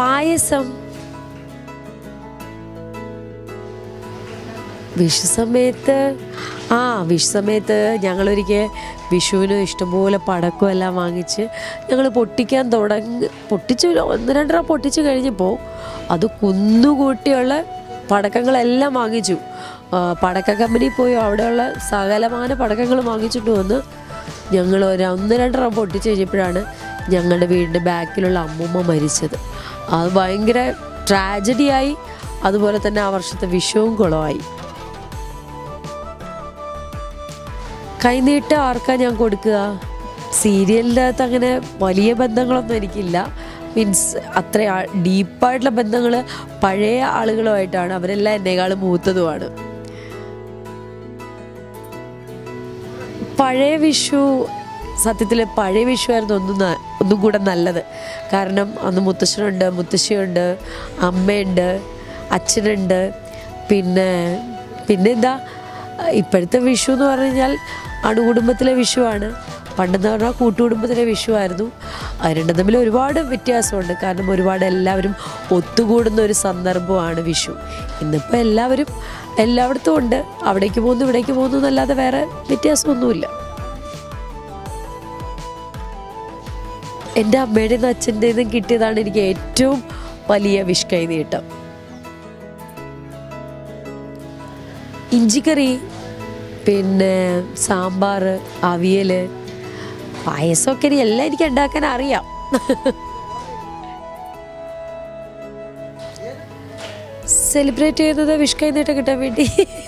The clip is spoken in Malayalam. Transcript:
പായസം വിഷു സമയത്ത് ആ വിഷു സമയത്ത് ഞങ്ങളൊരിക്കൽ വിഷുവിന് ഇഷ്ടംപോലെ പടക്കം എല്ലാം വാങ്ങിച്ച് ഞങ്ങൾ പൊട്ടിക്കാൻ തുടങ്ങി പൊട്ടിച്ച് ഒന്ന് രണ്ടര പൊട്ടിച്ച് കഴിഞ്ഞപ്പോൾ അത് കുന്നുകൂട്ടിയുള്ള പടക്കങ്ങളെല്ലാം വാങ്ങിച്ചു ആ, പടക്ക കമ്പനി പോയി അവിടെയുള്ള സകലമാന പടക്കങ്ങൾ വാങ്ങിച്ചിട്ട് വന്ന് ഞങ്ങൾ ഒരു ഒന്ന് രണ്ടര പൊട്ടിച്ച് കഴിഞ്ഞപ്പോഴാണ് ഞങ്ങളുടെ വീടിൻ്റെ ബാക്കിലുള്ള അമ്മൂമ്മ മരിച്ചത് അത് ഭയങ്കര ട്രാജഡിയായി അതുപോലെ തന്നെ ആ വർഷത്തെ വിഷുവും കുളമായി കൈനീട്ടം ആർക്കാ ഞാൻ കൊടുക്കുക സീരിയലിൻ്റെ അകത്ത് അങ്ങനെ വലിയ ബന്ധങ്ങളൊന്നും എനിക്കില്ല മീൻസ് അത്ര ഡീപ്പായിട്ടുള്ള ബന്ധങ്ങൾ പഴയ ആളുകളുമായിട്ടാണ് അവരെല്ലാം എന്നെക്കാളും മൂത്തതുമാണ് പഴയ വിഷു സത്യത്തിൽ പഴയ വിഷു ആയിരുന്നു ഒന്നും ന- ഒന്നും കൂടെ നല്ലത് കാരണം അന്ന് മുത്തശ്ശനുണ്ട് മുത്തശ്ശിയുണ്ട് അമ്മയുണ്ട് അച്ഛനുണ്ട് പിന്നെ പിന്നെ എന്താ ഇപ്പോഴത്തെ വിഷു എന്ന് പറഞ്ഞു കഴിഞ്ഞാൽ അണുകുടുംബത്തിലെ വിഷുവാണ് പണ്ടെന്ന് പറഞ്ഞാൽ കൂട്ടുകുടുംബത്തിലെ വിഷുവായിരുന്നു അത് രണ്ടും തമ്മിൽ ഒരുപാട് വ്യത്യാസമുണ്ട് കാരണം ഒരുപാട് എല്ലാവരും ഒത്തുകൂടുന്ന ഒരു സന്ദർഭമാണ് വിഷു ഇന്നിപ്പോൾ എല്ലാവരും എല്ലായിടത്തും ഉണ്ട് അവിടേക്ക് പോകുന്നു ഇവിടേക്ക് പോകുന്നു എന്നല്ലാതെ വേറെ വ്യത്യാസമൊന്നുമില്ല എൻ്റെ അമ്മയുടെ നിന്ന് അച്ഛൻ്റെ നിന്നും കിട്ടിയതാണ് എനിക്ക് ഏറ്റവും വലിയ വിഷ് കൈനീട്ടം ഇഞ്ചിക്കറി പിന്നെ സാമ്പാർ അവിയൽ പായസമൊക്കെ ഇനി എല്ലാം എനിക്ക് ഉണ്ടാക്കാൻ അറിയാം സെലിബ്രേറ്റ് ചെയ്യുന്നത് വിഷ് കൈനീട്ടം കിട്ടാൻ വേണ്ടി